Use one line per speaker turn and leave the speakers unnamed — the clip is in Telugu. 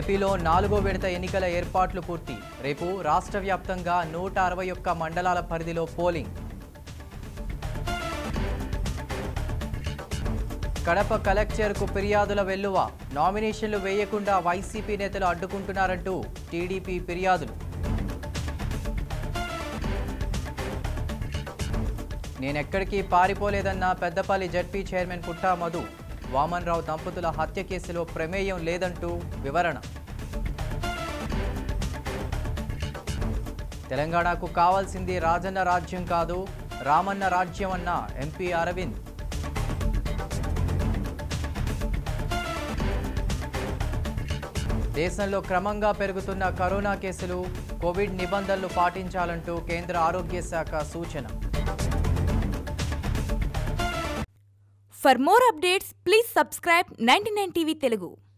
ఏపీలో నాలుగో విడత ఎన్నికల ఏర్పాట్లు పూర్తి రేపు రాష్ట్ర వ్యాప్తంగా నూట అరవై ఒక్క మండలాల పరిధిలో పోలింగ్ కడప కలెక్టర్కు ఫిర్యాదుల వెల్లువ నామినేషన్లు వేయకుండా వైసీపీ నేతలు అడ్డుకుంటున్నారంటూ టీడీపీ ఫిర్యాదులు నేనెక్కడికి పారిపోలేదన్న పెద్దపల్లి జడ్పీ చైర్మన్ పుట్టా మధు వామన్ రావు దంపతుల హత్య కేసులో ప్రమేయం లేదంటూ వివరణ తెలంగాణకు కావాల్సింది రాజన్న రాజ్యం కాదు రామన్న రాజ్యం అన్న ఎంపీ అరవింద్ దేశంలో క్రమంగా పెరుగుతున్న కరోనా కేసులు కోవిడ్ నిబంధనలు పాటించాలంటూ కేంద్ర ఆరోగ్య శాఖ సూచన
For more updates, please subscribe 99 TV Telugu.